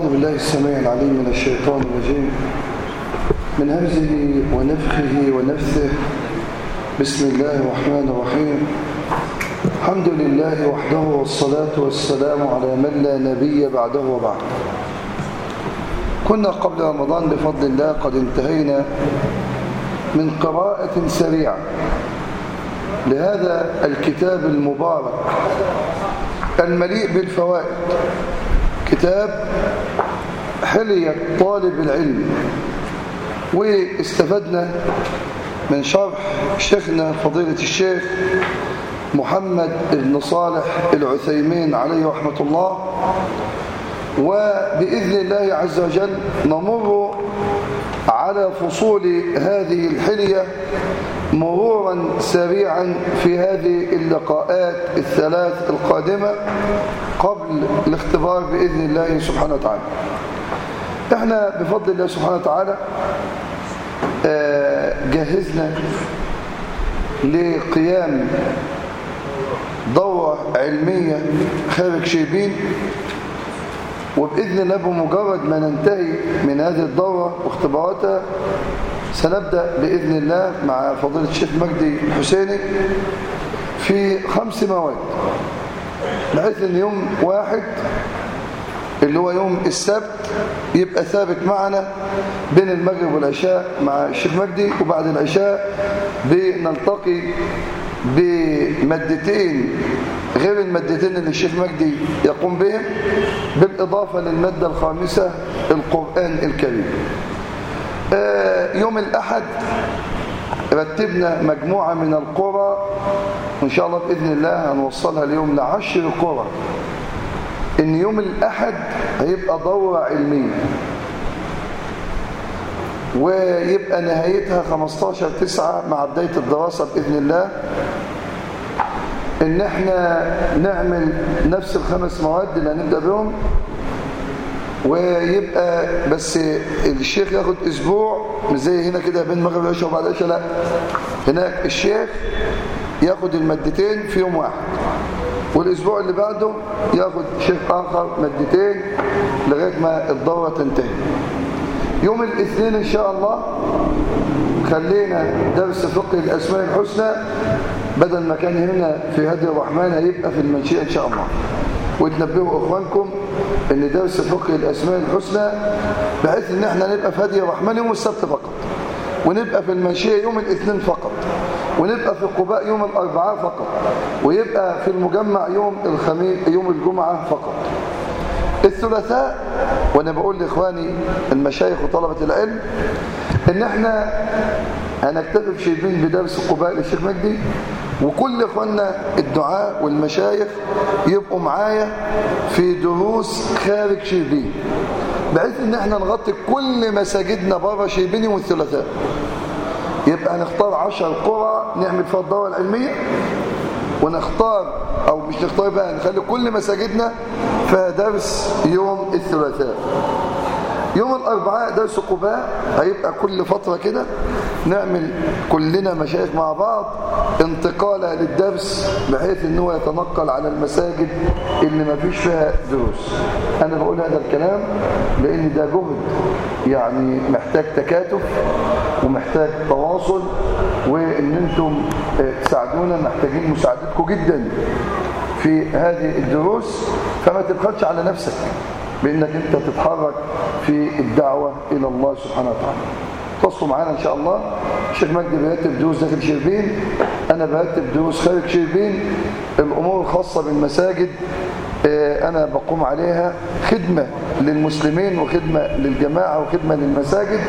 أعوذ بالله السميع العليم من الشيطان الرجيم من همزه ونفخه ونفثه بسم الله الرحمن الرحيم الحمد لله وحده والصلاة والسلام على من لا نبي بعده وبعد كنا قبل رمضان بفضل الله قد انتهينا من قراءة سريعة لهذا الكتاب المبارك المليء بالفوائد كتاب حلية طالب العلم واستفدنا من شرح شيخنا فضيلة الشيخ محمد بن صالح العثيمين عليه رحمة الله وبإذن الله عز وجل نمر على فصول هذه الحلية مرورا سريعا في هذه اللقاءات الثلاث القادمة قبل الاختبار بإذن الله سبحانه وتعالى احنا بفضل الله سبحانه وتعالى جهزنا لقيام دورة علمية خارج شيبين وبإذن الله بمجرد ما ننتهي من هذه الدورة واختباراتها سنبدأ بإذن الله مع فضيلة الشيخ مجدي الحسيني في خمس مواد بحيث ان يوم واحد اللي هو يوم السبت يبقى ثابت معنا بين المغرب والعشاء مع الشيخ مجدي وبعد العشاء بنلتقي بمادتين غير المادتين اللي الشيخ مجدي يقوم بهم بالإضافة للمادة الخامسة القرآن الكريم يوم الأحد رتبنا مجموعة من القرى وإن شاء الله بإذن الله هنوصلها اليوم لعشر قرى إن يوم الأحد هيبقى دورة علمية ويبقى نهايتها 15 تسعة مع بداية الدراسة بإذن الله إن احنا نعمل نفس الخمس مواد اللي هنبدأ بهم ويبقى بس الشيخ ياخد اسبوع مش زي هنا كده بين المغرب والعشاء وبعد العشاء لا هناك الشيخ ياخد المادتين في يوم واحد والاسبوع اللي بعده ياخد شيخ اخر مادتين لغايه ما الدوره تنتهي يوم الاثنين ان شاء الله خلينا درس فقه الاسماء الحسنى بدل ما كان هنا في هدي الرحمن هيبقى في المنشئه ان شاء الله وتنبهوا اخوانكم ان درس فقه الاسماء الحسنى بحيث ان احنا نبقى في هدي الرحمن يوم السبت فقط ونبقى في المنشيه يوم الاثنين فقط ونبقى في قباء يوم الاربعاء فقط ويبقى في المجمع يوم الخميس يوم الجمعه فقط الثلاثاء وانا بقول لاخواني المشايخ وطلبه العلم ان احنا هنكتفي في شيبين بدرس قباء للشيخ مجدي وكل اخواننا الدعاء والمشايخ يبقوا معايا في دروس خارج شيبين بحيث ان احنا نغطي كل مساجدنا بره شيبين يوم الثلاثاء يبقى هنختار عشر قرى نعمل فيها الدوره العلميه ونختار او مش نختار بقى نخلي كل مساجدنا فيها درس يوم الثلاثاء يوم الأربعاء درس قباء هيبقى كل فترة كده نعمل كلنا مشايخ مع بعض انتقالة للدرس بحيث ان هو يتنقل على المساجد اللي ما فيش فيها دروس انا بقول هذا الكلام لان ده جهد يعني محتاج تكاتف ومحتاج تواصل وان انتم تساعدونا محتاجين مساعدتكم جدا في هذه الدروس فما تبخلش على نفسك بانك انت تتحرك في الدعوة الى الله سبحانه وتعالى تصلوا معانا ان شاء الله الشيخ مجدي بيرتب دروس داخل شربين انا برتب دروس خارج شربين الامور الخاصة بالمساجد انا بقوم عليها خدمة للمسلمين وخدمة للجماعة وخدمة للمساجد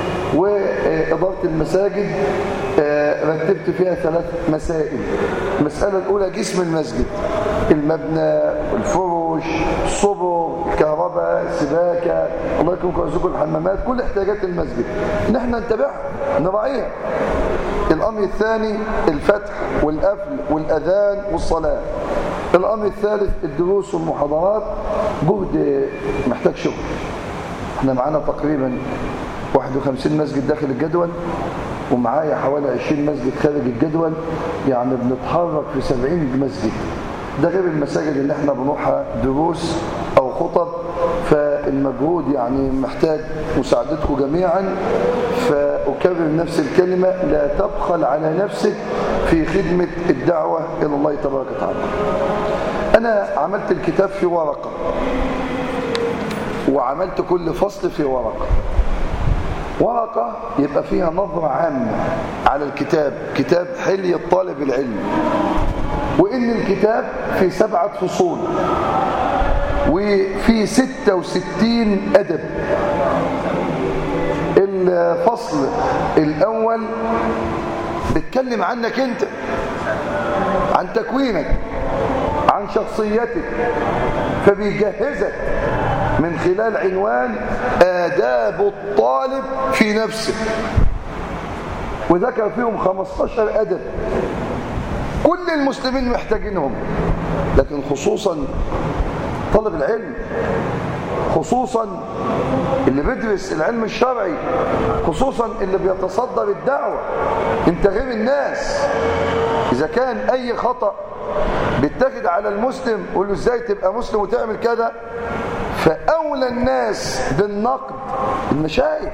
وإدارة المساجد رتبت فيها ثلاث مسائل المسألة الأولى جسم المسجد المبنى الفرش الصبر الكهرباء السباكة الله يكرمكم ويرزقكم الحمامات كل احتياجات المسجد ان احنا نتابعها نراعيها الأمر الثاني الفتح والقفل والأذان والصلاة الأمر الثالث الدروس والمحاضرات جهد محتاج شغل احنا معانا تقريبا 51 مسجد داخل الجدول ومعايا حوالي 20 مسجد خارج الجدول يعني بنتحرك في 70 مسجد ده غير المساجد اللي احنا بنروحها دروس او خطب ف المجهود يعني محتاج مساعدتكم جميعا فأكرر نفس الكلمة لا تبخل على نفسك في خدمة الدعوة إلى الله تبارك وتعالى أنا عملت الكتاب في ورقة وعملت كل فصل في ورقة ورقة يبقى فيها نظرة عامة على الكتاب كتاب حلي الطالب العلم وإن الكتاب في سبعة فصول وفي ستة وستين أدب الفصل الأول بيتكلم عنك أنت عن تكوينك عن شخصيتك فبيجهزك من خلال عنوان آداب الطالب في نفسه وذكر فيهم 15 أدب كل المسلمين محتاجينهم لكن خصوصا طلب العلم خصوصا اللي بيدرس العلم الشرعي خصوصا اللي بيتصدر الدعوة انت غير الناس اذا كان اي خطأ بيتخذ على المسلم قول له ازاي تبقى مسلم وتعمل كده فاولى الناس بالنقد المشايخ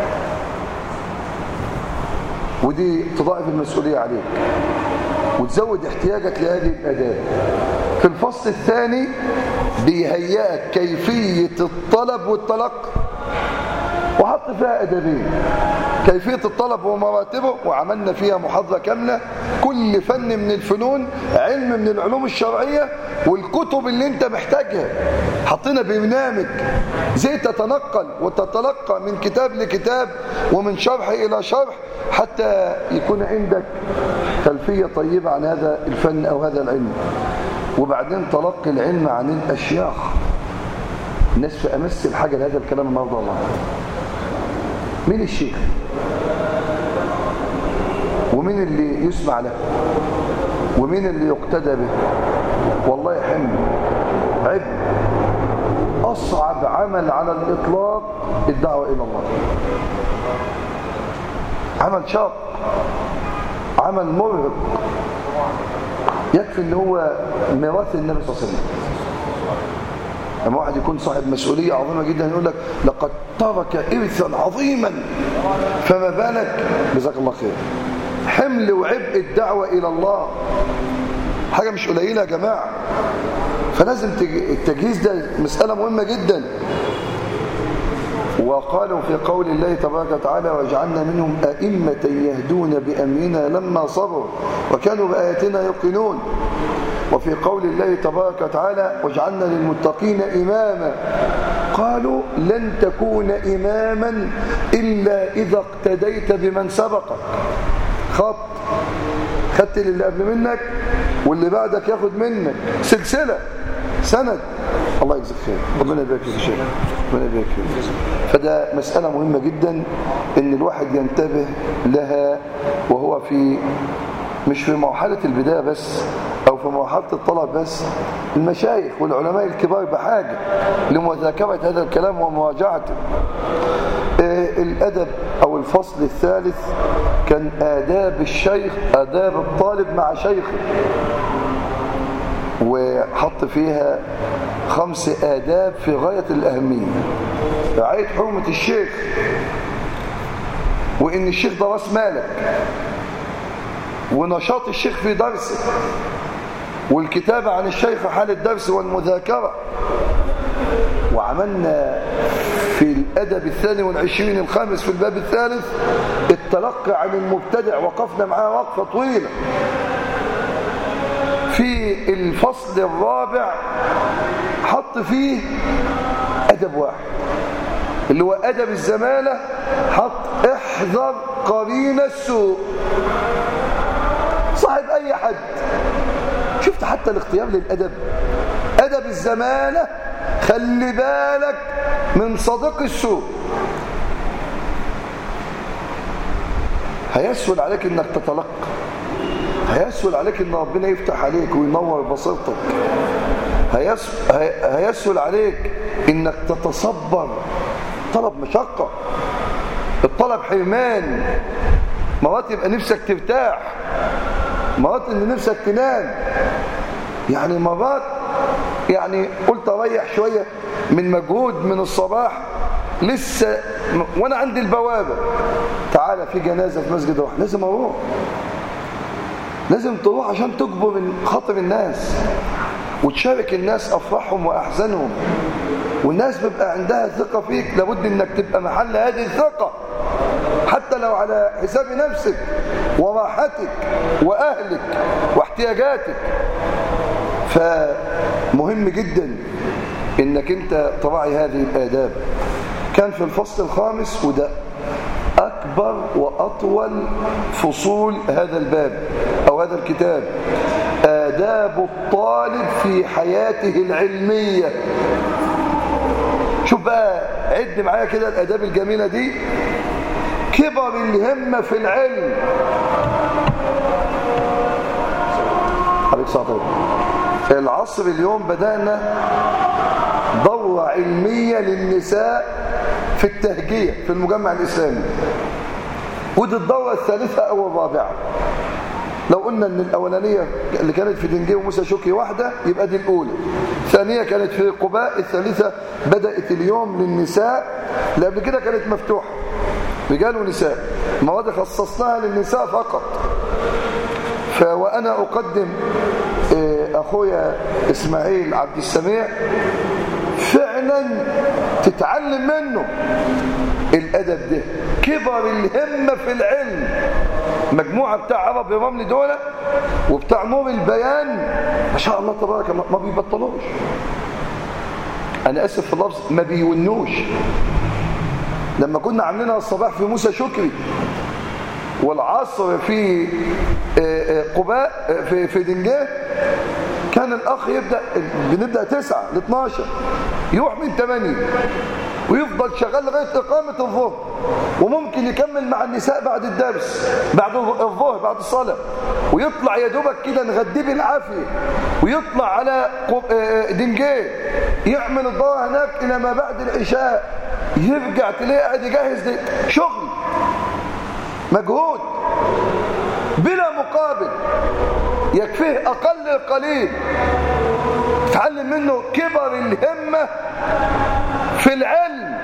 ودي تضاعف المسؤولية عليك وتزود احتياجك لهذه الاداب في الفصل الثاني بيهيئك كيفية الطلب والتلقي وحط فيها أدبين كيفية الطلب ومراتبه وعملنا فيها محاضرة كاملة كل فن من الفنون علم من العلوم الشرعية والكتب اللي انت محتاجها حطينا برنامج زي تتنقل وتتلقى من كتاب لكتاب ومن شرح إلى شرح حتى يكون عندك خلفية طيبة عن هذا الفن أو هذا العلم وبعدين تلقي العلم عن الأشياخ الناس في أمس الحاجة لهذا الكلام النهارده الله مين الشيخ ومين اللي يسمع له ومين اللي يقتدى به والله حمل عبء أصعب عمل على الإطلاق الدعوة إلى الله عمل شاق عمل مرهق يكفي ان هو ميراث النبي صلى الله عليه وسلم لما واحد يكون صاحب مسؤولية عظيمة جدا يقول لك لقد ترك إرثا عظيما فما بالك جزاك الله خير حمل وعبء الدعوة إلى الله حاجة مش قليلة يا جماعة فلازم التجهيز ده مسألة مهمة جدا وقالوا في قول الله تبارك وتعالى وجعلنا منهم أئمة يهدون بأمرنا لما صبروا وكانوا بآياتنا يوقنون وفي قول الله تبارك وتعالى وجعلنا للمتقين إماما قالوا لن تكون إماما إلا إذا اقتديت بمن سبقك خط خدت اللي قبل منك واللي بعدك ياخد منك سلسلة سند الله يجزيك خير ربنا يبارك فيك يا شيخ ربنا يبارك فيك فده مسألة مهمة جدا ان الواحد ينتبه لها وهو في مش في مرحلة البداية بس او في مرحلة الطلب بس المشايخ والعلماء الكبار بحاجة لمذاكرة هذا الكلام ومراجعته الأدب أو الفصل الثالث كان آداب الشيخ آداب الطالب مع شيخه وحط فيها خمس آداب في غاية الأهمية رعاية حرمة الشيخ وإن الشيخ ده راس مالك ونشاط الشيخ في درسه والكتابة عن الشيخ حال الدرس والمذاكرة وعملنا في الأدب الثاني والعشرين الخامس في الباب الثالث التلقي عن المبتدع وقفنا معاه وقفة طويلة في الفصل الرابع حط فيه أدب واحد اللي هو أدب الزمالة حط احذر قرين السوء صاحب أي حد شفت حتى الاختيار للأدب أدب الزمالة خلي بالك من صديق السوء هيسهل عليك انك تتلقى هيسهل عليك ان ربنا يفتح عليك وينور بصيرتك هيسهل عليك انك تتصبر طلب مشقة الطلب حرمان مرات يبقى نفسك ترتاح مرات ان نفسك تنام يعني مرات يعني قلت اريح شوية من مجهود من الصباح لسه وانا عندي البوابة تعالى في جنازة في مسجد روح لازم اروح لازم تروح عشان تجبر من خاطر الناس وتشارك الناس افراحهم واحزانهم والناس بيبقى عندها ثقة فيك لابد انك تبقى محل هذه الثقة حتى لو على حساب نفسك وراحتك واهلك واحتياجاتك فمهم جدا انك انت تراعي هذه الاداب كان في الفصل الخامس وده أكبر وأطول فصول هذا الباب أو هذا الكتاب آداب الطالب في حياته العلمية شوف بقى عد معايا كده الآداب الجميلة دي كبر الهمة في العلم عليك صعب العصر اليوم بدأنا دورة علمية للنساء في التهجية في المجمع الإسلامي ودي الدورة الثالثة أو الرابعة لو قلنا ان الاولانيه اللي كانت في دنجيه وموسى شوكي واحده يبقى دي الاولى الثانيه كانت في قباء الثالثه بدات اليوم للنساء اللي قبل كده كانت مفتوحه رجال ونساء المواد خصصناها للنساء فقط فوانا اقدم اخويا اسماعيل عبد السميع فعلا تتعلم منه الادب ده كبر الهمه في العلم مجموعه بتاع عربي رملي دول وبتاع نور البيان ما شاء الله تبارك الله ما بيبطلوش انا اسف في اللفظ ما بيونوش لما كنا عاملينها الصباح في موسى شكري والعصر في قباء في في دنجاه كان الاخ يبدا بنبدا 9 ل 12 يروح من 8 ويفضل شغال لغايه اقامه الظهر وممكن يكمل مع النساء بعد الدرس بعد الظهر بعد الصلاه ويطلع يا دوبك كده نغديه بالعافيه ويطلع على دنجيه يعمل الظهر هناك الى ما بعد العشاء يرجع تلاقيه قاعد يجهز شغل مجهود بلا مقابل يكفيه أقل القليل تعلم منه كبر الهمة في العلم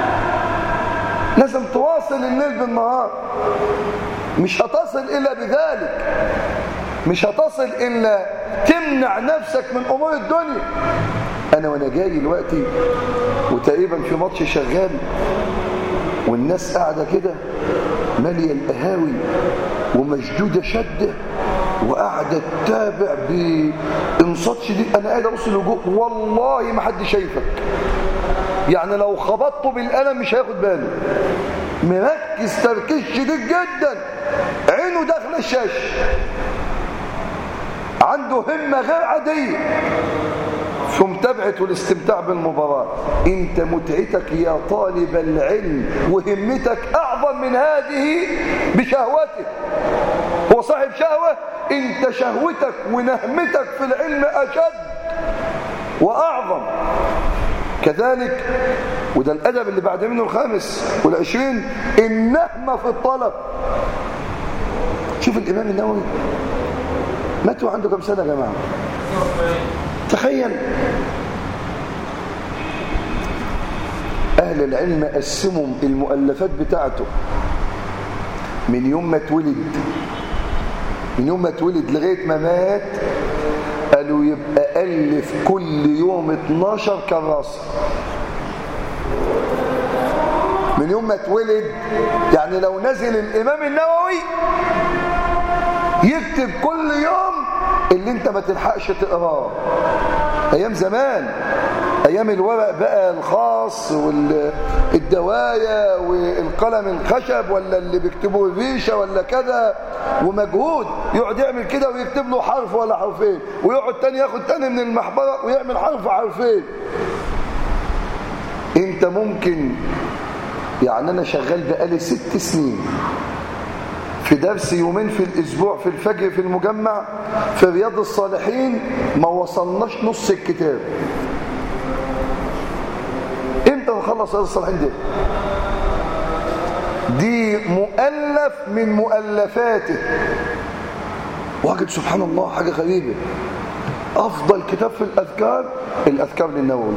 لازم تواصل الليل بالنهار مش هتصل إلا بذلك مش هتصل إلا تمنع نفسك من أمور الدنيا أنا وأنا جاي دلوقتي وتقريبا في ماتش شغال والناس قاعدة كده مالية القهاوي ومشدودة شدة وقاعدة تتابع بانصات شديد أنا قاعد أبص لوجوه والله ما حد شايفك يعني لو خبطته بالقلم مش هياخد باله مركز تركيز شديد جدا عينه داخل الشاشة عنده همة غير عادية في متابعة والاستمتاع بالمباراة انت متعتك يا طالب العلم وهمتك اعظم من هذه بشهوته هو صاحب شهوة انت شهوتك ونهمتك في العلم اشد واعظم كذلك وده الادب اللي بعد منه الخامس والعشرين النهمة في الطلب شوف الامام النووي ماتوا عنده كم سنة يا جماعة تخيل أهل العلم قسموا المؤلفات بتاعته من يوم ما اتولد من يوم ما اتولد لغاية ما مات قالوا يبقى ألف كل يوم 12 كراسة من يوم ما اتولد يعني لو نزل الإمام النووي يكتب كل يوم اللي انت ما تلحقش تقراه ايام زمان ايام الورق بقى الخاص والدوايا والقلم الخشب ولا اللي بيكتبوه ريشه ولا كذا ومجهود يقعد يعمل كده ويكتب له حرف ولا حرفين ويقعد تاني ياخد تاني من المحبره ويعمل حرف حرفين انت ممكن يعني انا شغال بقالي ست سنين في درس يومين في الأسبوع في الفجر في المجمع في رياض الصالحين ما وصلناش نص الكتاب امتى نخلص رياض الصالحين دي دي مؤلف من مؤلفاته واجد سبحان الله حاجة غريبة أفضل كتاب في الأذكار الأذكار للنووي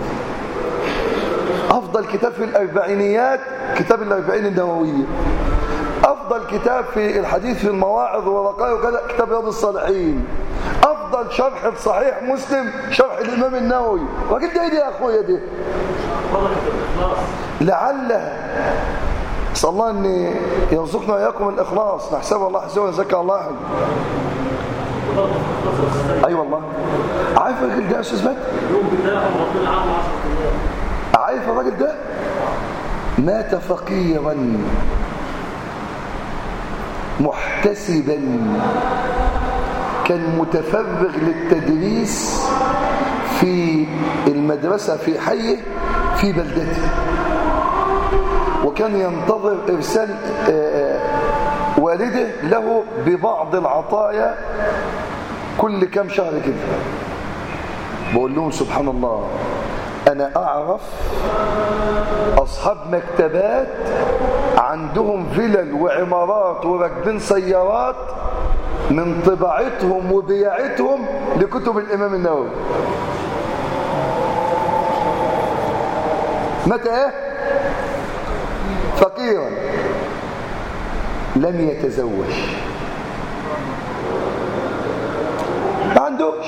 أفضل كتاب في الأربعينيات كتاب الأربعين النووية أفضل كتاب في الحديث في المواعظ والرقائق وكذا كتاب رياض الصالحين أفضل شرح صحيح مسلم شرح الإمام النووي وقلت إيه دي يا أخويا دي لعل نسأل الله أن يرزقنا إياكم الإخلاص نحسب الله حسنا ونزكى الله حسنا أي أيوة والله عارف الراجل ده يا أستاذ مات؟ عارف الراجل ده؟ مات فقيرا محتسبا كان متفرغ للتدريس في المدرسة في حيه في بلدته وكان ينتظر إرسال والده له ببعض العطايا كل كام شهر كده بقول لهم سبحان الله أنا أعرف أصحاب مكتبات عندهم فلل وعمارات وراكبين سيارات من طباعتهم وبيعتهم لكتب الإمام النووي متى ايه فقيرا لم يتزوج ما عندوش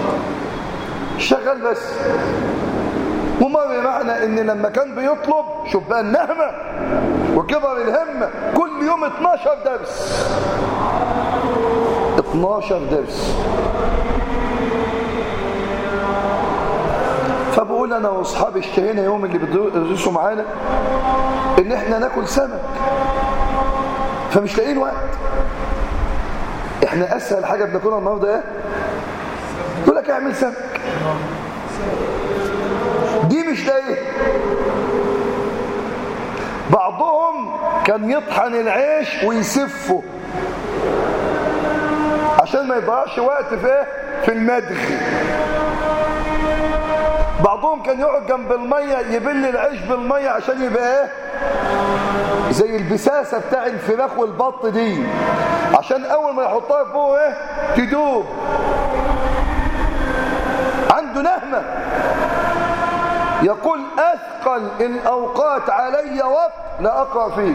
شغال بس ومر معنا ان لما كان بيطلب شوف بقى النهمه وكبر الهمه كل يوم 12 درس 12 درس فبقول انا واصحابي اشتهينا يوم اللي بيدرسوا معانا ان احنا ناكل سمك فمش لاقيين وقت احنا اسهل حاجه بناكلها النهارده ايه يقول لك اعمل سمك دي مش لاقيه بعضهم كان يطحن العيش ويسفه عشان ما يضيعش وقت في ايه في المدغ بعضهم كان يقعد جنب الميه يبل العيش بالميه عشان يبقى ايه زي البساسه بتاع الفراخ والبط دي عشان اول ما يحطها فوق ايه تدوب عنده نهمه يقول اثقل الاوقات علي وقت لا اقرا فيه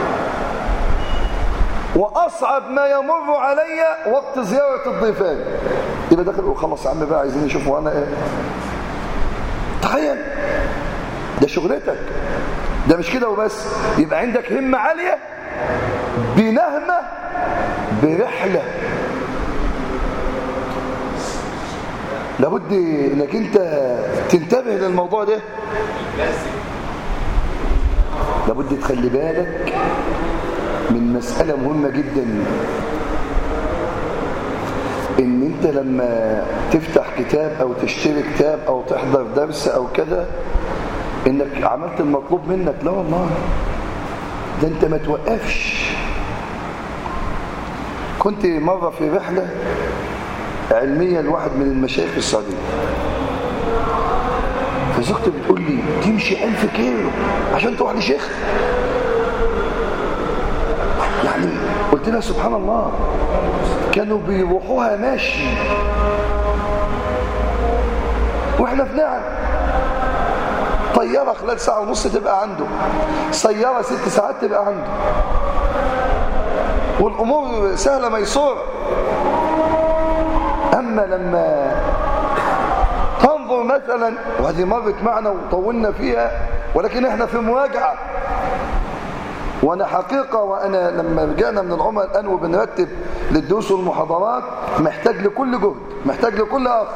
واصعب ما يمر علي وقت زياره الضيفان يبقى داخل وخلص يا عم بقى عايزين يشوفوا انا ايه تخيل ده شغلتك ده مش كده وبس يبقى عندك همة عالية بنهمة برحلة لابد انك انت تنتبه للموضوع ده لابد تخلي بالك من مسألة مهمة جدا ان انت لما تفتح كتاب او تشتري كتاب او تحضر درس او كده انك عملت المطلوب منك لا والله ده انت ما توقفش كنت مرة في رحلة علمية لواحد من المشايخ السعودية فزوجتي بتقول لي تمشي ألف كيلو عشان تروح لشيخ يعني قلت لها سبحان الله كانوا بيروحوها ماشي واحنا في نعم طيارة خلال ساعة ونص تبقى عنده سيارة ست ساعات تبقى عنده والأمور سهلة ميسورة أما لما تنظر مثلا وهذه مرت معنا وطولنا فيها ولكن احنا في مواجعة وانا حقيقة وانا لما رجعنا من العمر الان وبنرتب للدروس والمحاضرات محتاج لكل جهد محتاج لكل اخ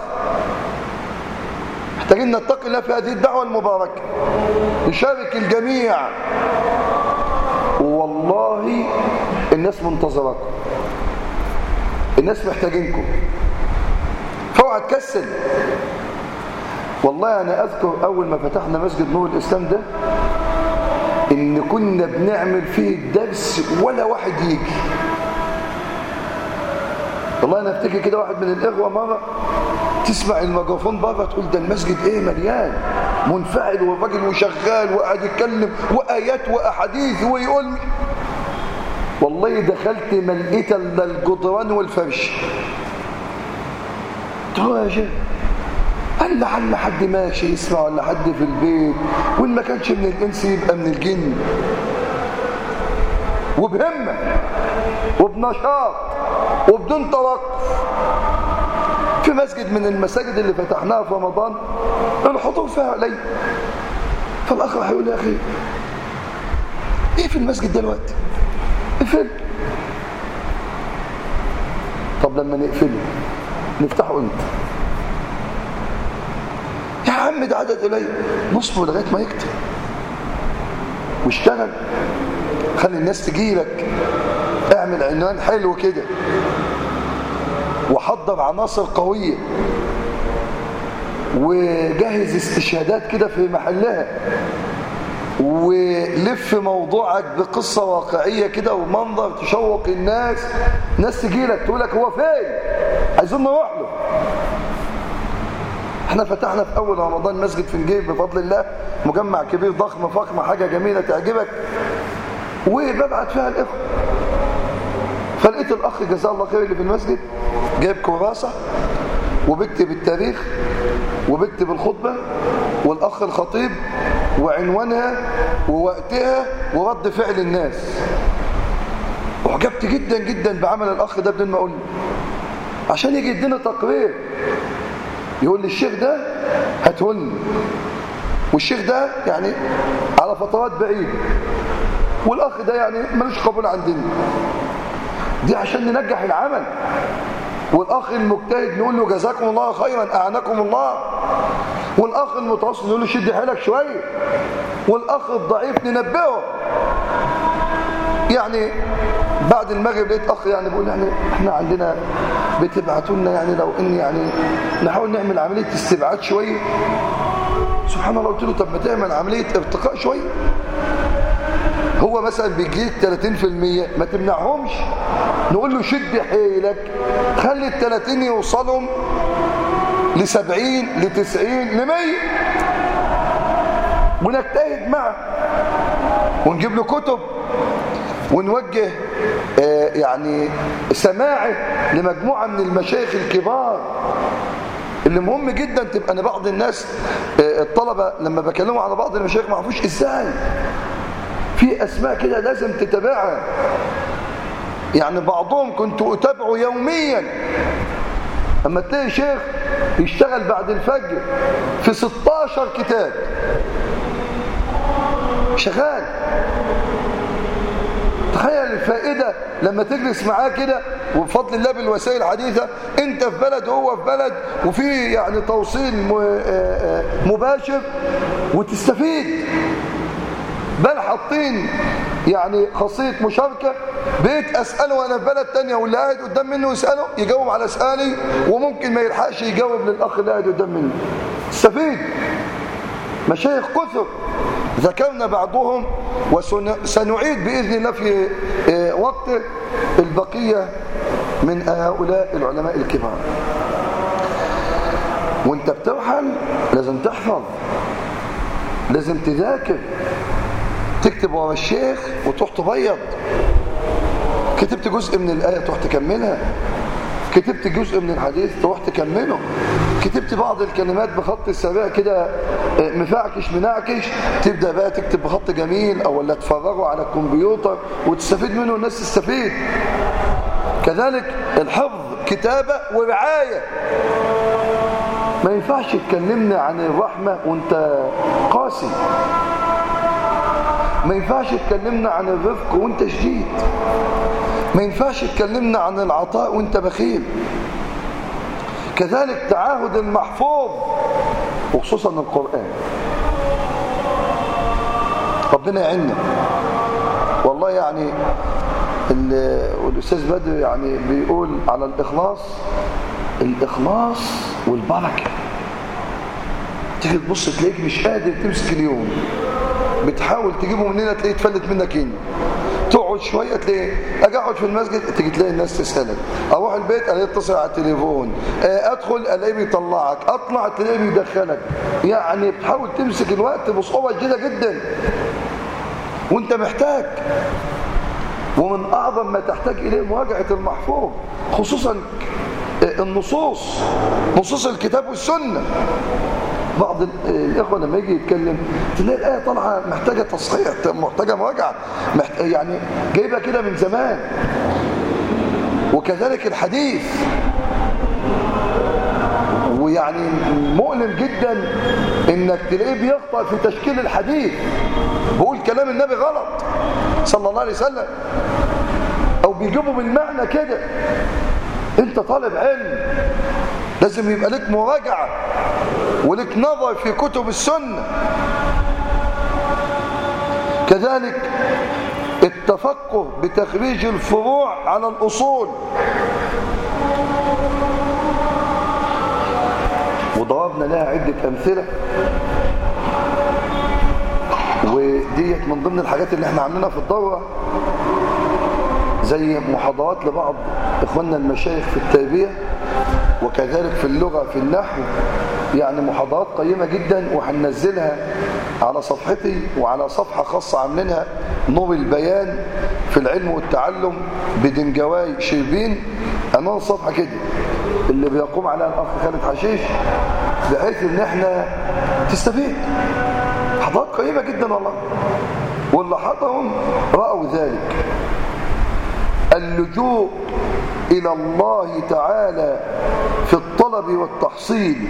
محتاجين نتقي الله في هذه الدعوة المباركة نشارك الجميع والله الناس منتظركم الناس محتاجينكم فاوعى تكسل والله انا اذكر اول ما فتحنا مسجد نور الاسلام ده ان كنا بنعمل فيه الدرس ولا واحد يجي والله انا افتكر كده واحد من الاخوه مره تسمع الميكروفون بره تقول ده المسجد ايه مليان منفعل والراجل وشغال وقاعد يتكلم وايات واحاديث ويقول والله دخلت ما لقيت الا الجدران والفرش قلت له يا شيخ قال لعل حد ماشي يسمع ولا حد في البيت وإن ما كانش من الإنس يبقى من الجن وبهمة وبنشاط وبدون توقف في مسجد من المساجد اللي فتحناها في رمضان الحضور فيها قليل فالأخ راح يقول يا أخي إيه في المسجد دلوقتي اقفل طب لما نقفله نفتحه امتى يا عم ده عدد قليل نصبه لغايه ما يكتب واشتغل خلي الناس تجي لك اعمل عنوان حلو كده وحضر عناصر قويه وجهز استشهادات كده في محلها ولف موضوعك بقصة واقعية كده ومنظر تشوق الناس ناس تجي لك تقول لك هو فين عايزين نروح له احنا فتحنا في اول رمضان مسجد في نجيب بفضل الله مجمع كبير ضخم فخم حاجة جميلة تعجبك وببعت فيها الاخوة فلقيت الاخ جزاه الله خير اللي في المسجد جايب كراسة وبكتب التاريخ وبكتب الخطبة والاخ الخطيب وعنوانها ووقتها ورد فعل الناس وعجبت جدا جدا بعمل الاخ ده بدون ما اقول له عشان يجي يدينا تقرير يقول لي الشيخ ده هتهن والشيخ ده يعني على فترات بعيدة والاخ ده يعني ملوش قبول عندنا دي عشان ننجح العمل والاخ المجتهد نقول له جزاكم الله خيرا اعنكم الله والاخ المتوسط نقول له شد حيلك شويه والاخ الضعيف ننبهه يعني بعد المغرب لقيت اخ يعني بيقول يعني احنا عندنا بتبعتوا لنا يعني لو ان يعني نحاول نعمل عمليه استبعاد شويه سبحان الله قلت له طب ما تعمل عمليه ارتقاء شويه هو مثلا بيجيك 30% ما تمنعهمش نقول له شد حيلك خلي ال 30 يوصلهم ل 70 ل 90 ل 100 ونجتهد معه ونجيب له كتب ونوجه آه يعني سماعه لمجموعة من المشايخ الكبار اللي مهم جدا تبقى ان بعض الناس آه الطلبة لما بكلموا على بعض المشايخ ما عرفوش ازاي في اسماء كده لازم تتابعها يعني بعضهم كنت اتابعه يوميا اما تلاقي شيخ يشتغل بعد الفجر في 16 كتاب شغال تخيل الفائدة لما تجلس معاه كده وبفضل الله بالوسائل الحديثة انت في بلد وهو في بلد وفي يعني توصيل مباشر وتستفيد بل حاطين يعني خاصية مشاركة بقيت أسأله وأنا في بلد تانية واللي قاعد قدام منه يسأله يجاوب على سؤالي وممكن ما يلحقش يجاوب للأخ اللي قاعد قدام منه استفيد مشايخ كثر ذكرنا بعضهم وسنعيد بإذن الله في وقت البقية من هؤلاء العلماء الكبار وانت بترحل لازم تحفظ لازم تذاكر تكتب ورا الشيخ وتروح تبيض كتبت جزء من الآية تروح تكملها كتبت جزء من الحديث تروح تكمله كتبت بعض الكلمات بخط سريع كده مفعكش منعكش تبدأ بقى تكتب بخط جميل او ولا تفرغه على الكمبيوتر وتستفيد منه الناس تستفيد كذلك الحفظ كتابة ورعاية ما ينفعش تكلمنا عن الرحمة وانت قاسي ما ينفعش تكلمنا عن الرفق وانت شديد ما ينفعش تكلمنا عن العطاء وانت بخيل كذلك تعاهد المحفوظ وخصوصا القرآن ربنا يعيننا والله يعني والأستاذ بدر يعني بيقول على الإخلاص الإخلاص والبركة تيجي تبص تلاقيك مش قادر تمسك اليوم بتحاول تجيبه من هنا تلاقيه اتفلت منك هنا تقعد شويه تلاقي اجي اقعد في المسجد تيجي تلاقي الناس تسالك اروح البيت الاقيه يتصل على التليفون ادخل الاقيه بيطلعك اطلع تلاقيه بيدخلك يعني بتحاول تمسك الوقت بصعوبه شديده جدا وانت محتاج ومن اعظم ما تحتاج اليه مواجهه المحفوظ خصوصا النصوص نصوص الكتاب والسنة بعض الإخوة لما يجي يتكلم تلاقي الآية طالعة محتاجة تصحيح محتاجة مراجعة محت... يعني جايبها كده من زمان وكذلك الحديث ويعني مؤلم جدا انك تلاقيه بيخطأ في تشكيل الحديث بقول كلام النبي غلط صلى الله عليه وسلم او بيجيبه بالمعنى كده انت طالب علم لازم يبقى لك مراجعة ولك نظر في كتب السنة كذلك التفقه بتخريج الفروع على الأصول وضربنا لها عدة أمثلة وديت من ضمن الحاجات اللي احنا عاملينها في الدورة زي محاضرات لبعض إخواننا المشايخ في التربية وكذلك في اللغة في النحو يعني محاضرات قيمة جدا وهننزلها على صفحتي وعلى صفحة خاصة عاملينها نور البيان في العلم والتعلم بدنجواي شربين عنوان الصفحة كده اللي بيقوم عليها الأخ خالد حشيش بحيث ان احنا تستفيد محاضرات قيمة جدا والله واللي حضرهم رأوا ذلك اللجوء إلى الله تعالى في الطلب والتحصيل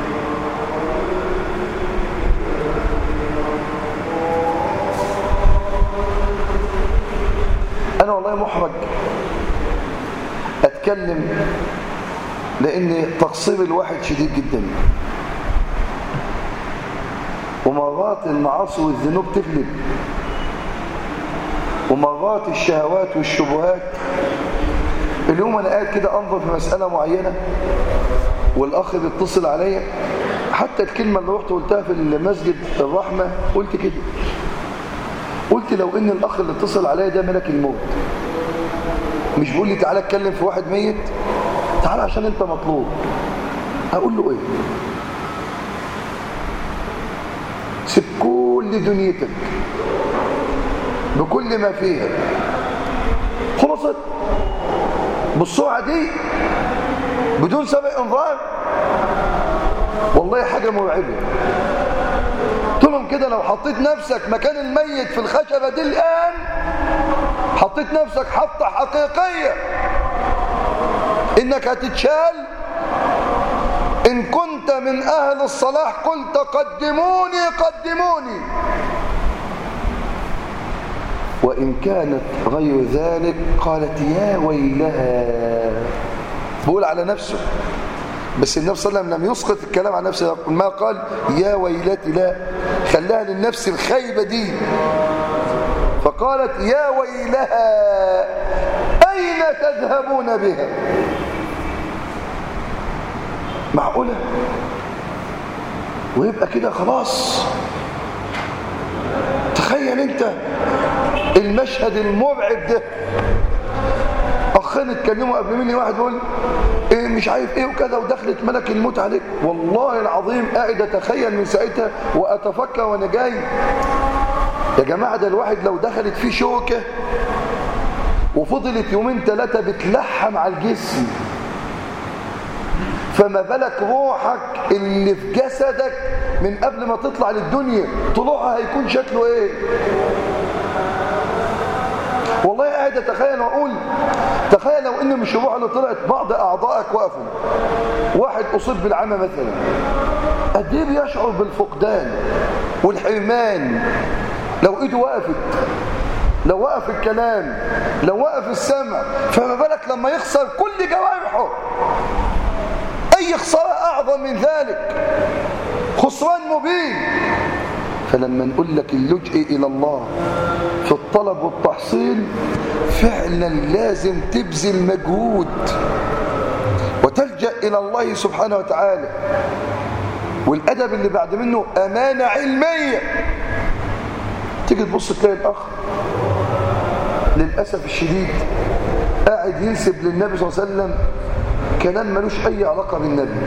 أنا والله محرج أتكلم لأن تقصير الواحد شديد جدا ومرات المعاصي والذنوب تغلب ومرات الشهوات والشبهات اليوم انا قاعد كده انظر في مسألة معينة والاخ بيتصل عليا حتى الكلمة اللي رحت قلتها في المسجد الرحمة قلت كده قلت لو ان الاخ اللي اتصل عليا ده ملك الموت مش بيقول لي تعالى اتكلم في واحد ميت تعالى عشان انت مطلوب اقول له ايه سيب كل دنيتك بكل ما فيها خلصت بالسرعة دي بدون سبق انذار والله حاجة مرعبة قلت لهم كده لو حطيت نفسك مكان الميت في الخشبة دي الآن حطيت نفسك حطة حقيقية إنك هتتشال إن كنت من أهل الصلاح قلت قدموني قدموني وإن كانت غير ذلك قالت يا ويلها بقول على نفسه بس النبي صلى الله عليه وسلم لم يسقط الكلام عن نفسه ما قال يا ويلتي لا خلاها للنفس الخيبة دي فقالت يا ويلها أين تذهبون بها معقولة ويبقى كده خلاص تخيل انت المشهد المرعب ده اخين اتكلموا قبل مني واحد يقول ايه مش عارف ايه وكذا ودخلت ملك الموت عليك والله العظيم قاعد اتخيل من ساعتها واتفكر وانا جاي يا جماعه ده الواحد لو دخلت فيه شوكه وفضلت يومين ثلاثه بتلحم على الجسم فما بالك روحك اللي في جسدك من قبل ما تطلع للدنيا طلوعها هيكون شكله ايه والله قاعد اتخيل واقول تخيل لو ان مش الروح اللي طلعت بعض اعضائك وقفوا واحد اصيب بالعمى مثلا قد ايه بيشعر بالفقدان والحرمان لو ايده وقفت لو وقف الكلام لو وقف السمع فما بالك لما يخسر كل جوارحه اي خساره اعظم من ذلك خسران مبين فلما نقول لك اللجئ الى الله في الطلب والتحصيل فعلا لازم تبذل مجهود وتلجأ إلى الله سبحانه وتعالى والأدب اللي بعد منه أمانة علمية تيجي تبص تلاقي الأخ للأسف الشديد قاعد ينسب للنبي صلى الله عليه وسلم كلام ملوش أي علاقة بالنبي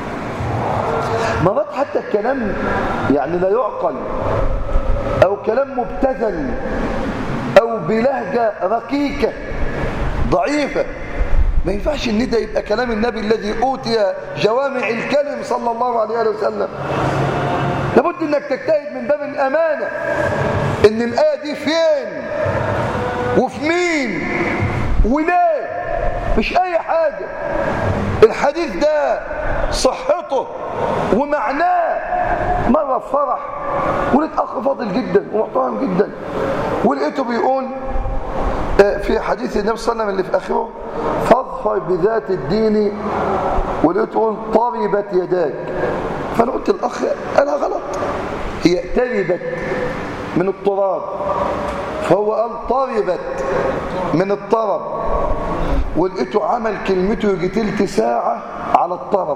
مرات حتى الكلام يعني لا يعقل أو كلام مبتذل أو بلهجة ركيكة ضعيفة ما ينفعش ان ده يبقى كلام النبي الذي اوتي جوامع الكلم صلى الله عليه وسلم لابد انك تجتهد من باب الامانه ان الايه دي فين وفي مين وليه مش اي حاجه الحديث ده صحته ومعناه مره في فرح ولقيت اخ فاضل جدا ومحترم جدا ولقيته بيقول في حديث النبي صلى الله عليه وسلم اللي في اخره فاظفر بذات الدين ولقيته يقول طربت يداك فانا قلت الاخ قالها غلط هي تربت من التراب فهو قال طربت من الطرب ولقيته عمل كلمته يجي تلت ساعة على الطرب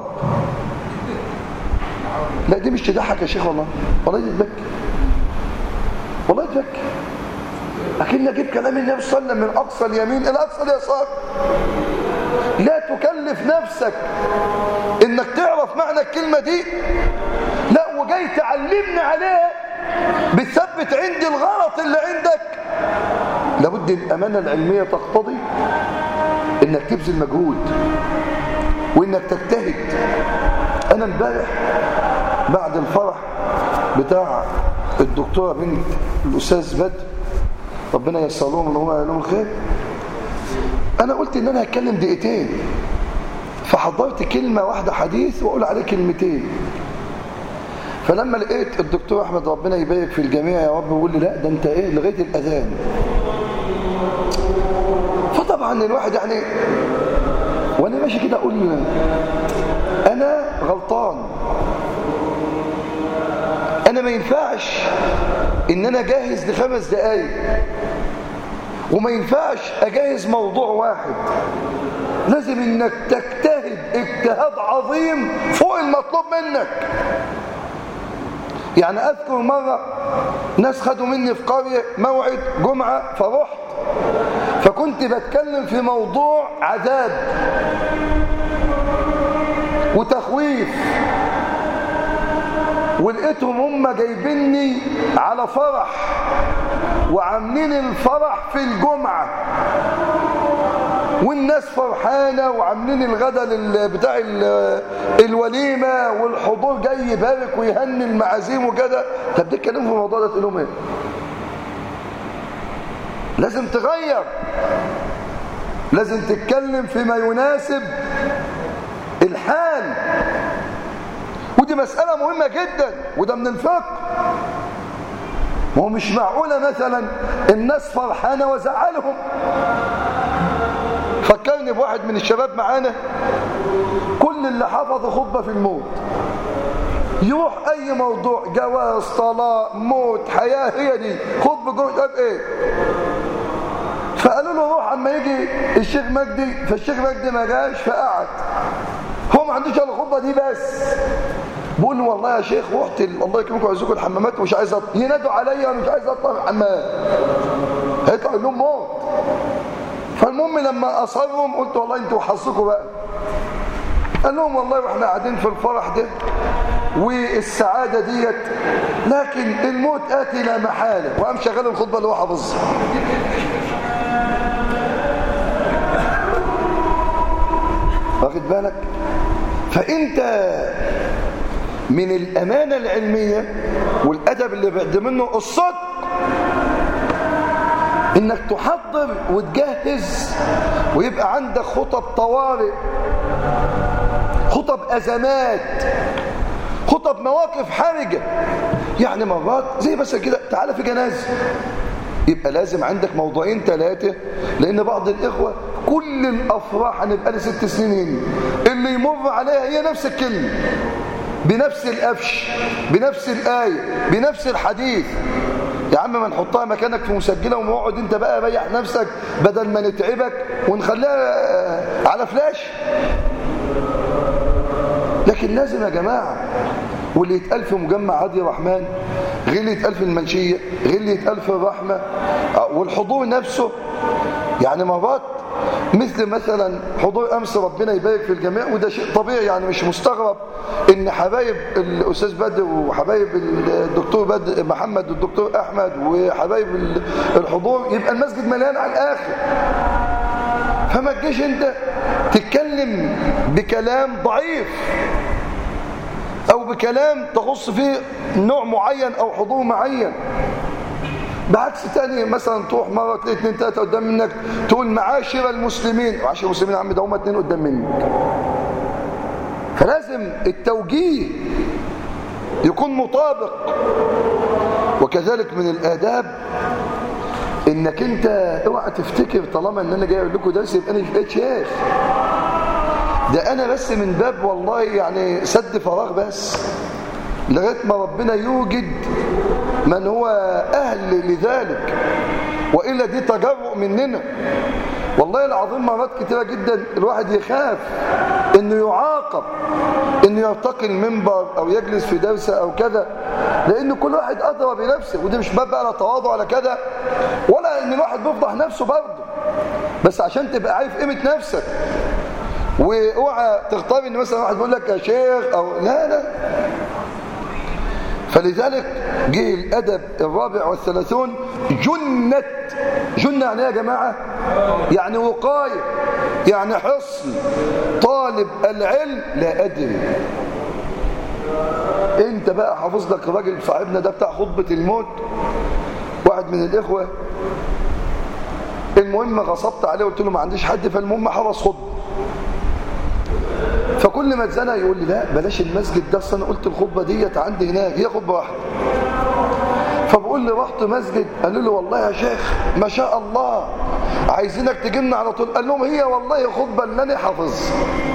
لا دي مش تضحك يا شيخ والله والله دي تبكي والله تبكي لكن اجيب كلام النبي صلى الله عليه وسلم من اقصى اليمين الى اقصى اليسار لا تكلف نفسك انك تعرف معنى الكلمة دي لا وجاي تعلمني عليها بتثبت عندي الغلط اللي عندك لابد الامانة العلمية تقتضي انك تبذل مجهود وانك تجتهد انا امبارح بعد الفرح بتاع الدكتوره بنت الاستاذ بدر ربنا ييسر لهم ان هو لهم الخير انا قلت ان انا هتكلم دقيقتين فحضرت كلمه واحده حديث واقول عليه كلمتين فلما لقيت الدكتور احمد ربنا يبارك في الجميع يا رب بيقول لي لا ده انت ايه لغايه الاذان فطبعا الواحد يعني وانا ماشي كده اقول انا غلطان انا ما ينفعش ان انا جاهز لخمس دقايق وما ينفعش اجهز موضوع واحد لازم انك تجتهد اجتهاد عظيم فوق المطلوب منك يعني اذكر مرة ناس خدوا مني في قرية موعد جمعة فرحت فكنت بتكلم في موضوع عذاب وتخويف ولقيتهم هم جايبيني على فرح وعاملين الفرح في الجمعة والناس فرحانة وعاملين الغدا بتاع الوليمة والحضور جاي يبارك ويهني المعازيم وكده طب ده الكلام في الموضوع ده تقول لهم ايه لازم تغير لازم تتكلم فيما يناسب الحال ودي مسألة مهمة جدا وده من الفقه ما هو مش معقولة مثلا الناس فرحانة وزعلهم فكرني بواحد من الشباب معانا كل اللي حفظ خطبة في الموت يروح اي موضوع جواز طلاق موت حياة هي دي خطبة جوه ايه فقالوا له روح اما يجي الشيخ مجدي فالشيخ مجدي ما جاش فقعد هو ما عندوش الا الخطبه دي بس بقول له والله يا شيخ رحت الله يكرمكم ويعزكم الحمامات ومش عايز اطلع ينادوا عليا انا مش عايز اطلع الحمام هيطلع لهم موت فالمهم لما اصرهم قلت والله انتوا حظكم بقى قال لهم والله واحنا قاعدين في الفرح ده والسعادة ديت لكن الموت آتي لا محالة وقام شغال الخطبة اللي هو حافظها واخد بالك فانت من الامانه العلميه والادب اللي بعد منه الصدق انك تحضر وتجهز ويبقى عندك خطب طوارئ خطب ازمات خطب مواقف حرجه يعني مرات زي بس كده تعالى في جنازه يبقى لازم عندك موضوعين ثلاثه لان بعض الاخوه كل الافراح هنبقى لي ست سنين اللي يمر عليها هي نفس الكلمه بنفس القفش بنفس الايه بنفس الحديث يا عم ما نحطها مكانك في مسجله ونقعد انت بقى ريح نفسك بدل ما نتعبك ونخليها على فلاش لكن لازم يا جماعه واللي يتقال في مجمع عادي رحمن غير اللي يتقال في المنشيه غير اللي يتقال في الرحمه والحضور نفسه يعني مرات مثل مثلا حضور امس ربنا يبارك في الجميع وده شيء طبيعي يعني مش مستغرب ان حبايب الاستاذ بدر وحبايب الدكتور بدر محمد والدكتور احمد وحبايب الحضور يبقى المسجد مليان على الاخر فما تجيش انت تتكلم بكلام ضعيف او بكلام تخص فيه نوع معين او حضور معين بعكس تاني مثلا تروح مرة تلاقي اتنين تلاتة قدام منك تقول معاشر المسلمين معاشر المسلمين يا عم ده هم اتنين قدام منك فلازم التوجيه يكون مطابق وكذلك من الآداب انك انت اوعى تفتكر طالما ان انا جاي اقول لكم درس يبقى انا بقيت شيخ ده انا بس من باب والله يعني سد فراغ بس لغايه ما ربنا يوجد من هو اهل لذلك والا دي تجرؤ مننا والله العظيم مرات كتيره جدا الواحد يخاف انه يعاقب انه يرتقي المنبر او يجلس في درس او كذا لان كل واحد ادرى بنفسه ودي مش باب على تواضع ولا كذا ولا ان الواحد بيفضح نفسه برضه بس عشان تبقى عارف قيمه نفسك واوعى تختار ان مثلا واحد بيقول لك يا شيخ او لا لا فلذلك جه الادب الرابع والثلاثون جنة جنة يعني ايه يا جماعة يعني وقاية يعني حصن طالب العلم لا أدري انت بقى حافظ لك الراجل صاحبنا ده بتاع خطبة الموت واحد من الإخوة المهم غصبت عليه قلت له ما عنديش حد فالمهم حفظ خطبة فكل ما اتزنق يقول لي لا بلاش المسجد ده اصل انا قلت الخطبه ديت عندي هناك هي خطبه واحده فبقول لي رحت مسجد قالوا له والله يا شيخ ما شاء الله عايزينك تجي لنا على طول قال لهم هي والله خطبه اللي انا حافظها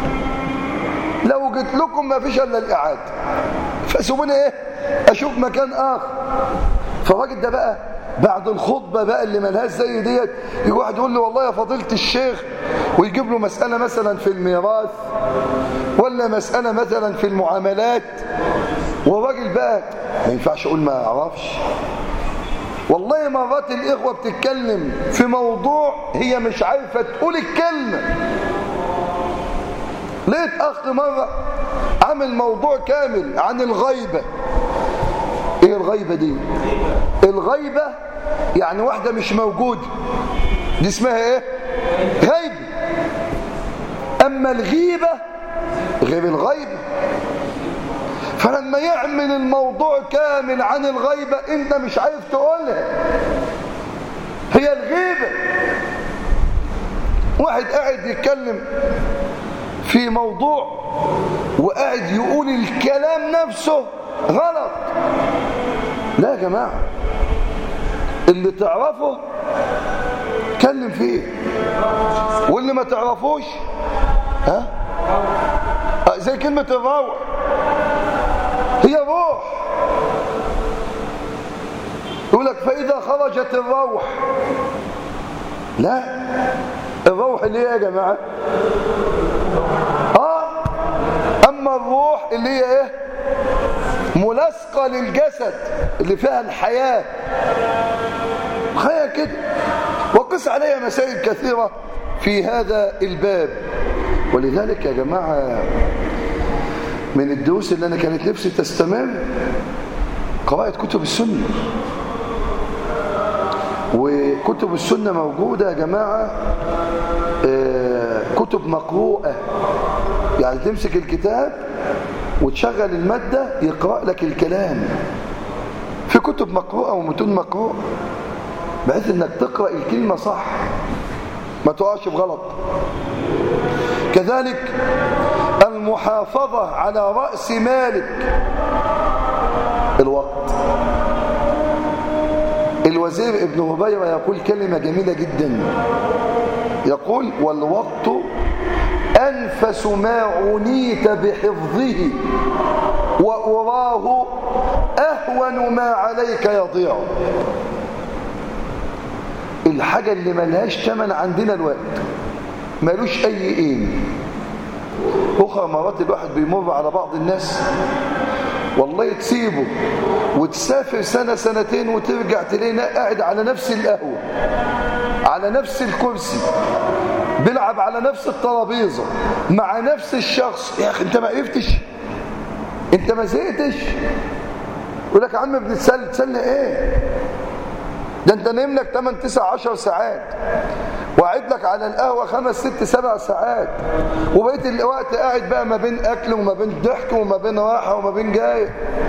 لو جيت لكم ما فيش الا الاعاده فسيبوني ايه اشوف مكان اخر فالراجل ده بقى بعد الخطبة بقى اللي ملهاش زي ديت يجي واحد يقول له والله يا فضيلة الشيخ ويجيب له مسألة مثلا في الميراث ولا مسألة مثلا في المعاملات والراجل بقى ما ينفعش اقول ما اعرفش والله مرات الاخوة بتتكلم في موضوع هي مش عارفة تقول الكلمة لقيت اخ مرة عامل موضوع كامل عن الغيبة ايه الغيبة دي الغيبة يعني واحدة مش موجودة دي اسمها ايه غيبة اما الغيبة غير الغيبة فلما يعمل الموضوع كامل عن الغيبة انت مش عارف تقولها هي الغيبة واحد قاعد يتكلم في موضوع وقاعد يقول الكلام نفسه غلط لا يا جماعة اللي تعرفه اتكلم فيه واللي ما تعرفوش ها زي كلمة الروح هي روح يقول لك فإذا خرجت الروح لا الروح اللي هي يا جماعة اه اما الروح اللي هي ايه ملاصقة للجسد اللي فيها الحياة خير كده وقس عليها مسائل كثيرة في هذا الباب ولذلك يا جماعة من الدروس اللي أنا كانت نفسي تستمر قراءة كتب السنة وكتب السنة موجودة يا جماعة كتب مقروءة يعني تمسك الكتاب وتشغل المادة يقرأ لك الكلام في كتب مقروءة ومتون مقروءة بحيث انك تقرأ الكلمة صح ما تقعش بغلط كذلك المحافظة على رأس مالك الوقت الوزير ابن هبيرة يقول كلمة جميلة جدا يقول والوقت أنفس ما عنيت بحفظه وأراه أهون ما عليك يضيع الحاجة اللي ملهاش تمن عندنا الوقت ملوش أي قيمة أخرى مرات الواحد بيمر على بعض الناس والله تسيبه وتسافر سنة سنتين وترجع تلاقيه قاعد على نفس القهوة على نفس الكرسي بيلعب على نفس الترابيزة مع نفس الشخص يا أخي أنت ما عرفتش أنت ما زهقتش يقول لك يا عم بنتسلى تسلى إيه ده أنت نايم لك 8 9 10 ساعات وقعد لك على القهوة خمس ست سبع ساعات وبقيت الوقت قاعد بقى ما بين أكل وما بين ضحك وما بين راحة وما بين جاي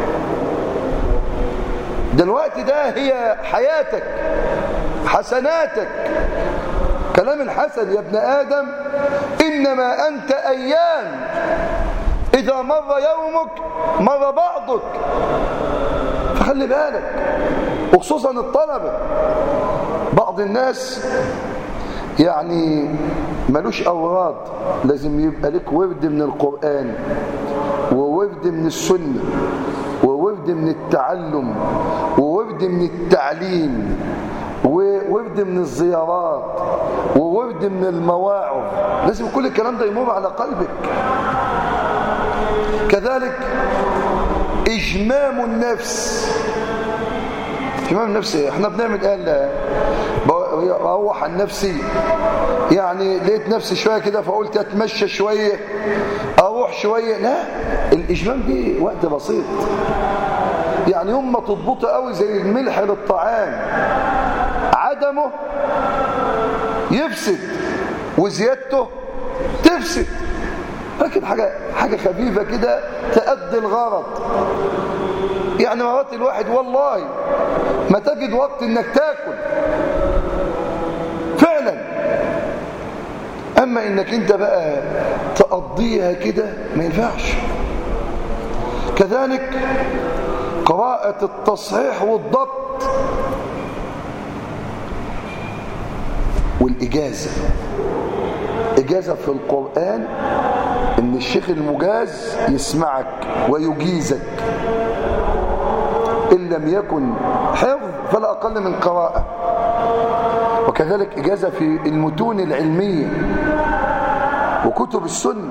دلوقتي ده هي حياتك حسناتك كلام الحسن يا ابن آدم إنما أنت أيام إذا مر يومك مر بعضك فخلي بالك وخصوصا الطلبة بعض الناس يعني ملوش أوراد لازم يبقى لك ورد من القرآن وورد من السنة وورد من التعلم وورد من التعليم وورد من الزيارات وورد من المواعظ لازم كل الكلام ده يمر على قلبك كذلك إجمام النفس إجمام النفس احنا بنعمل قال بروح عن نفسي يعني لقيت نفسي شوية كده فقلت أتمشى شوية أروح شوية لا الإجمام دي وقت بسيط يعني يوم ما تضبطه قوي زي الملح للطعام عدمه يفسد وزيادته تفسد لكن حاجة, حاجة خفيفة كده تأدي الغرض يعني مرات الواحد والله ما تجد وقت انك تاكل فعلا اما انك انت بقى تقضيها كده ما ينفعش كذلك قراءة التصحيح والضبط والإجازة إجازة في القرآن إن الشيخ المجاز يسمعك ويجيزك إن لم يكن حفظ فلا أقل من قراءة وكذلك إجازة في المتون العلمية وكتب السنة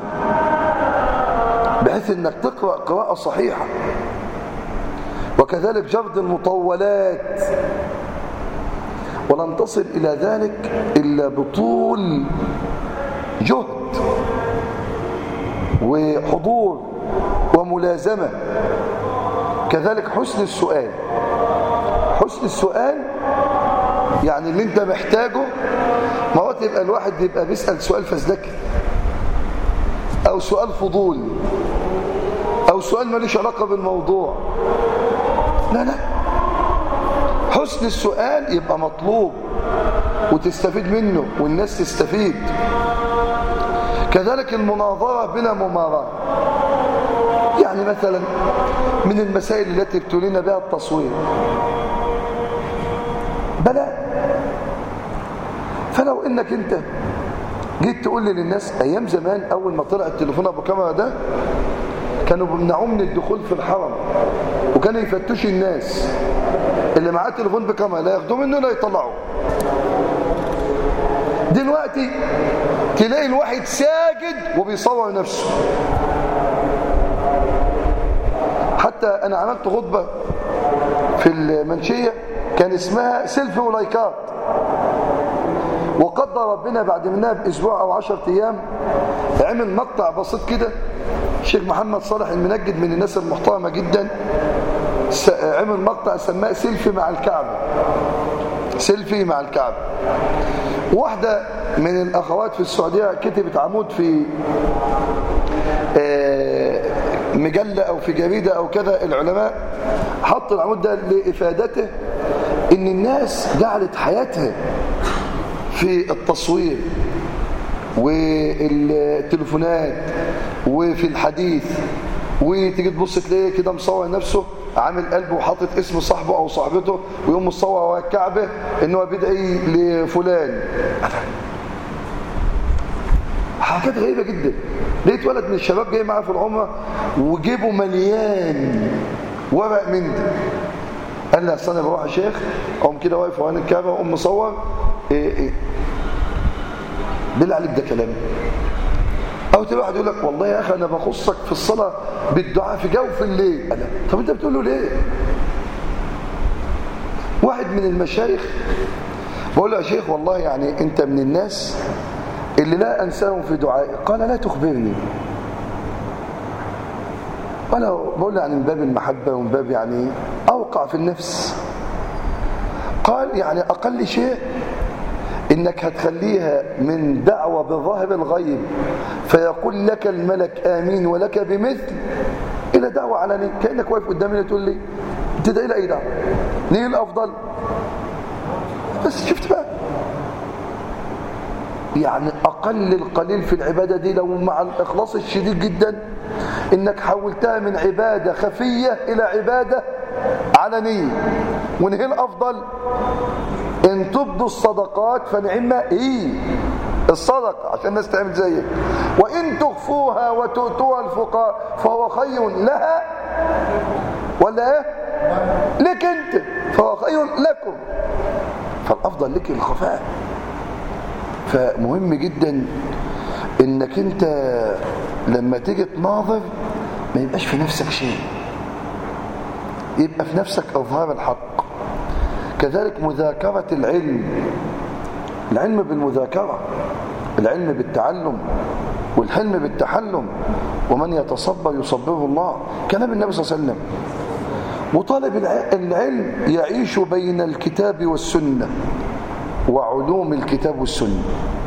بحيث أنك تقرأ قراءة صحيحة وكذلك جرد المطولات ولن تصل إلى ذلك إلا بطول جهد وحضور وملازمة كذلك حسن السؤال حسن السؤال يعني اللي انت محتاجه مرات يبقى الواحد يبقى بيسأل سؤال فزلكي او سؤال فضول او سؤال ماليش علاقة بالموضوع لا لا حسن السؤال يبقى مطلوب وتستفيد منه والناس تستفيد كذلك المناظرة بلا مماراة يعني مثلا من المسائل التي ابتلينا بها التصوير بلا فلو انك انت جيت تقول لي للناس ايام زمان اول ما طلع التليفون ابو كاميرا ده كانوا بيمنعوه من الدخول في الحرم وكانوا يفتشوا الناس اللي معاه تليفون بكاميرا لا ياخدوه منه لا يطلعوه دلوقتي تلاقي الواحد ساجد وبيصور نفسه حتى انا عملت خطبة في المنشية كان اسمها سيلفي ولايكات وقدر ربنا بعد منها باسبوع او عشرة ايام عمل مقطع بسيط كده الشيخ محمد صالح المنجد من الناس المحترمة جدا عمل مقطع سماه سيلفي مع الكعبة سيلفي مع الكعبة واحدة من الأخوات في السعودية كتبت عمود في مجلة أو في جريدة أو كذا العلماء حط العمود ده لإفادته إن الناس جعلت حياتها في التصوير والتليفونات وفي الحديث وتيجي تبص تلاقيه كده مصور نفسه عامل قلبه وحاطط اسم صاحبه او صاحبته ويقوم مصور ورا الكعبه ان هو بيدعي لفلان حاجات غريبه جدا لقيت ولد من الشباب جاي معاه في العمره وجيبه مليان ورق من ده قال لي اصل انا بروح يا شيخ اقوم كده واقف ورا الكعبه واقوم مصور ايه ايه بالله عليك ده كلام او تلاقي واحد يقول لك والله يا اخي انا بخصك في الصلاه بالدعاء في جوف الليل أنا. طب انت بتقول له ليه واحد من المشايخ بقول له يا شيخ والله يعني انت من الناس اللي لا انساهم في دعائي قال لا تخبرني وانا بقول له يعني من باب المحبه ومن باب يعني اوقع في النفس قال يعني اقل شيء انك هتخليها من دعوة بظاهر الغيب فيقول لك الملك امين ولك بمثل الى دعوة علنية كأنك واقف قدامي تقول لي تدعي لأي دعوة ليه الافضل بس شفت بقى يعني أقل القليل في العبادة دي لو مع الإخلاص الشديد جدا إنك حولتها من عبادة خفية إلى عبادة علنية وإن هي الأفضل إن تبدوا الصدقات فنعمة هي الصدقة عشان الناس تعمل زيك وإن تخفوها وتؤتوها الفقراء فهو خير لها ولا إيه لك أنت فهو خير لكم فالأفضل لك الخفاء فمهم جدا انك انت لما تيجي تناظر ما يبقاش في نفسك شيء يبقى في نفسك اظهار الحق كذلك مذاكرة العلم العلم بالمذاكرة العلم بالتعلم والحلم بالتحلم ومن يتصبر يصبره الله كلام النبي صلى الله عليه وسلم وطالب العلم يعيش بين الكتاب والسنة وعلوم الكتاب والسنة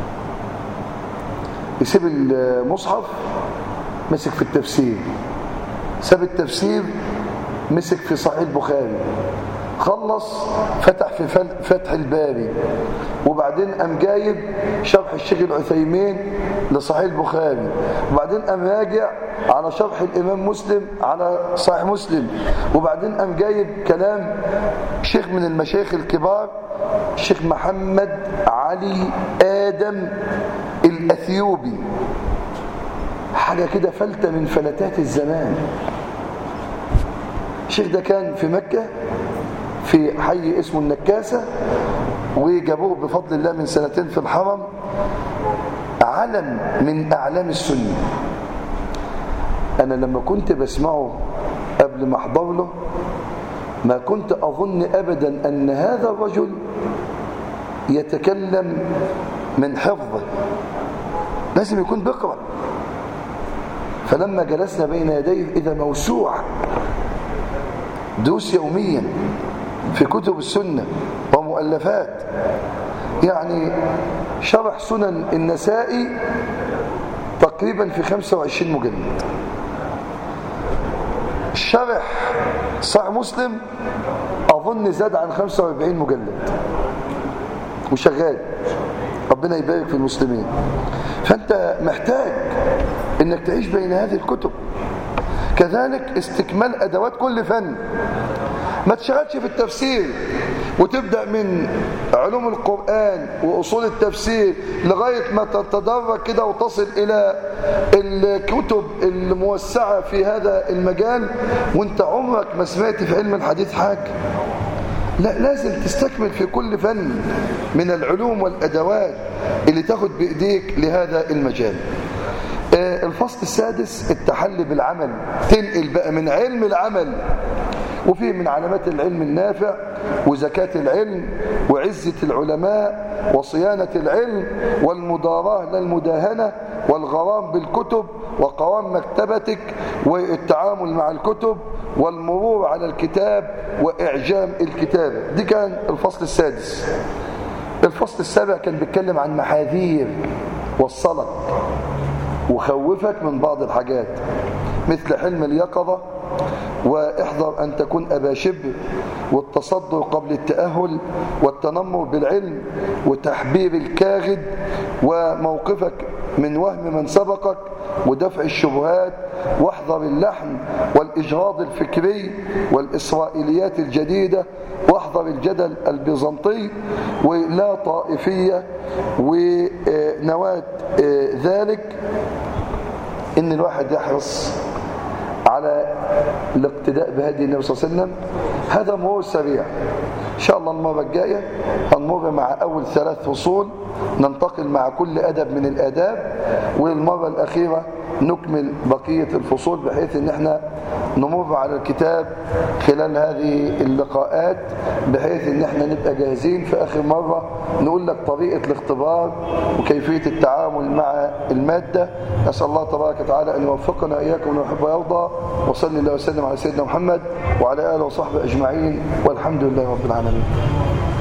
يسيب المصحف مسك في التفسير ساب التفسير مسك في صحيح البخاري خلص فتح في فتح الباري وبعدين قام جايب شرح الشيخ العثيمين لصحيح البخاري وبعدين قام راجع على شرح الامام مسلم على صحيح مسلم وبعدين قام جايب كلام شيخ من المشايخ الكبار الشيخ محمد علي ادم الاثيوبي حاجه كده فلته من فلتات الزمان الشيخ ده كان في مكه في حي اسمه النكاسة وجابوه بفضل الله من سنتين في الحرم علم من أعلام السنة أنا لما كنت بسمعه قبل ما أحضر له ما كنت أظن أبدا أن هذا الرجل يتكلم من حفظه لازم يكون بيقرأ فلما جلسنا بين يديه إذا موسوع دوس يوميا في كتب السنة ومؤلفات يعني شرح سنن النسائي تقريبا في 25 مجلد شرح صحيح مسلم أظن زاد عن 45 مجلد وشغال ربنا يبارك في المسلمين فأنت محتاج انك تعيش بين هذه الكتب كذلك استكمال أدوات كل فن ما تشغلش في التفسير وتبدأ من علوم القرآن وأصول التفسير لغاية ما تتدرج كده وتصل إلى الكتب الموسعة في هذا المجال وانت عمرك ما سمعت في علم الحديث حاجة لا لازم تستكمل في كل فن من العلوم والأدوات اللي تاخد بإيديك لهذا المجال الفصل السادس التحلي بالعمل تنقل بقى من علم العمل وفيه من علامات العلم النافع وزكاة العلم وعزة العلماء وصيانة العلم والمداراة للمداهنة والغرام بالكتب وقوام مكتبتك والتعامل مع الكتب والمرور على الكتاب وإعجام الكتابة دي كان الفصل السادس الفصل السابع كان بيتكلم عن محاذير وصلك وخوفك من بعض الحاجات مثل حلم اليقظة واحذر أن تكون أبا شبه والتصدر قبل التأهل والتنمر بالعلم وتحبير الكاغد وموقفك من وهم من سبقك ودفع الشبهات واحذر اللحن والإجراض الفكري والإسرائيليات الجديدة واحذر الجدل البيزنطي ولا طائفية ونواة ذلك إن الواحد يحرص على الاقتداء بهدي النبي صلى الله عليه وسلم هذا مرور سريع إن شاء الله المرة الجاية هنمر مع أول ثلاث فصول ننتقل مع كل أدب من الآداب والمرة الأخيرة نكمل بقية الفصول بحيث ان احنا نمر على الكتاب خلال هذه اللقاءات بحيث ان احنا نبقى جاهزين في اخر مرة نقول لك طريقة الاختبار وكيفية التعامل مع المادة نسأل الله تبارك وتعالى ان يوفقنا اياكم ونحب ويرضى وصلي الله وسلم على سيدنا محمد وعلى آله وصحبه أجمعين والحمد لله رب العالمين